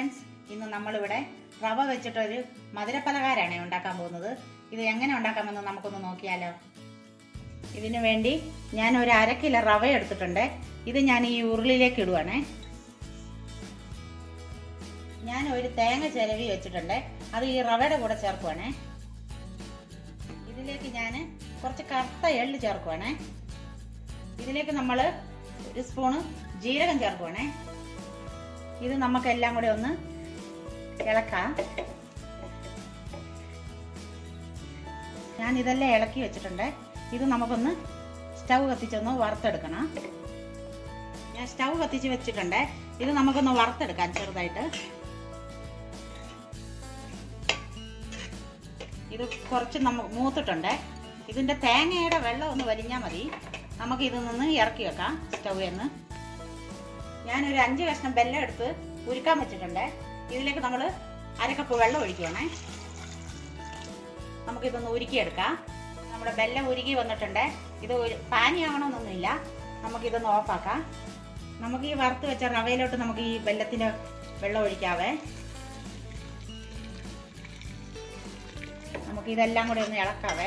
friends ഇന്ന് നമ്മളിവിടെ റവ വെച്ചിട്ടൊരു മധുരപ്പലഹാരമാണ് ഉണ്ടാക്കാൻ പോകുന്നത് ഇത് എങ്ങനെ ഉണ്ടാക്കാമെന്ന് നമുക്കൊന്ന് നോക്കിയാലോ ഇതിനു വേണ്ടി ഞാൻ ഒരു അര കിലോ റവ എടുത്തിട്ടുണ്ട് ഇത് ഞാൻ ഈ ഉരുളിയിലേക്ക് ഇടുവാണേ ഞാൻ ഒരു തേങ്ങ ചിരവി വെച്ചിട്ടുണ്ട് അത് ഈ റവയുടെ കൂടെ ചേർക്കുവാണേ ഇതിലേക്ക് ഞാൻ കുറച്ച് കറുത്ത എള്ള് ചേർക്കുവാണേ ഇതിലേക്ക് നമ്മൾ ഒരു സ്പൂണ് ജീരകം ചേർക്കുവാണേ ഇത് നമുക്കെല്ലാം കൂടെ ഒന്ന് ഇളക്കാം ഞാൻ ഇതെല്ലാം ഇളക്കി വെച്ചിട്ടുണ്ട് ഇത് നമുക്കൊന്ന് സ്റ്റൗ കത്തിച്ചൊന്ന് വറുത്തെടുക്കണം ഞാൻ സ്റ്റൗ കത്തിച്ച് വെച്ചിട്ടുണ്ട് ഇത് നമുക്കൊന്ന് വറുത്തെടുക്കാം ചെറുതായിട്ട് ഇത് കുറച്ച് നമ്മ മൂത്തിട്ടുണ്ട് ഇതിൻ്റെ തേങ്ങയുടെ വെള്ളം ഒന്ന് വലിഞ്ഞാൽ മതി നമുക്ക് ഇതിൽ നിന്ന് ഇറക്കി വെക്കാം സ്റ്റൗവിൽ നിന്ന് ഞാനൊരു അഞ്ച് കഷ്ണം ബെല്ലം എടുത്ത് ഉരുക്കാൻ വെച്ചിട്ടുണ്ട് ഇതിലേക്ക് നമ്മൾ അരക്കപ്പ് വെള്ളം ഒഴിക്കുവാണേ നമുക്കിതൊന്ന് ഉരുക്കിയെടുക്കാം നമ്മുടെ ബെല്ലം ഉരുക്കി വന്നിട്ടുണ്ട് ഇത് ഒരു പാനിയാവണമെന്നൊന്നുമില്ല നമുക്കിതൊന്ന് ഓഫാക്കാം നമുക്ക് ഈ വറുത്ത് വെച്ച റവയിലോട്ട് നമുക്ക് ഈ ബെല്ലത്തിൻ്റെ വെള്ളം ഒഴിക്കാവേ നമുക്ക് ഇതെല്ലാം കൂടി ഒന്ന് ഇളക്കാവേ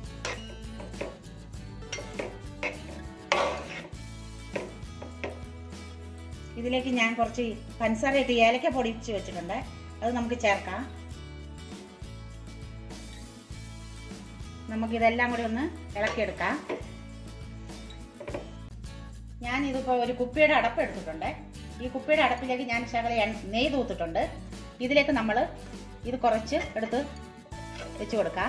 ഇതിലേക്ക് ഞാൻ കുറച്ച് പഞ്ചസാരയിട്ട് ഏലക്ക പൊടിച്ച് വെച്ചിട്ടുണ്ട് അത് നമുക്ക് ചേർക്കാം നമുക്കിതെല്ലാം കൂടി ഒന്ന് ഇളക്കിയെടുക്കാം ഞാൻ ഇതിപ്പോൾ ഒരു കുപ്പിയുടെ അടപ്പ് എടുത്തിട്ടുണ്ട് ഈ കുപ്പിയുടെ അടപ്പിലേക്ക് ഞാൻ ശകല നെയ്യ് തൂത്തിട്ടുണ്ട് ഇതിലേക്ക് നമ്മൾ ഇത് കുറച്ച് എടുത്ത് വെച്ച് കൊടുക്കാം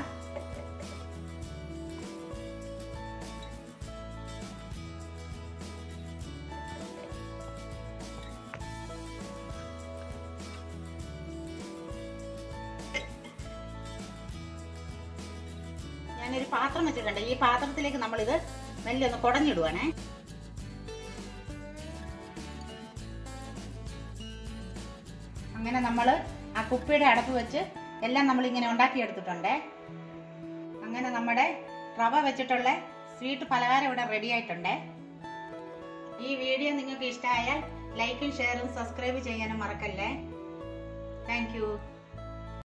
ഞാനൊരു പാത്രം വെച്ചിട്ടുണ്ട് ഈ പാത്രത്തിലേക്ക് നമ്മളിത് മെല്ലെ ഒന്ന് കുടഞ്ഞിടുവാണേ അങ്ങനെ നമ്മൾ ആ കുപ്പിയുടെ അടപ്പ് വെച്ച് എല്ലാം നമ്മൾ ഇങ്ങനെ ഉണ്ടാക്കിയെടുത്തിട്ടുണ്ട് അങ്ങനെ നമ്മുടെ റവ വെച്ചിട്ടുള്ള സ്വീറ്റ് പലഹാരം ഇവിടെ റെഡി ആയിട്ടുണ്ട് ഈ വീഡിയോ നിങ്ങൾക്ക് ഇഷ്ടമായാൽ ലൈക്കും ഷെയറും സബ്സ്ക്രൈബ് ചെയ്യാനും മറക്കല്ലേ താങ്ക്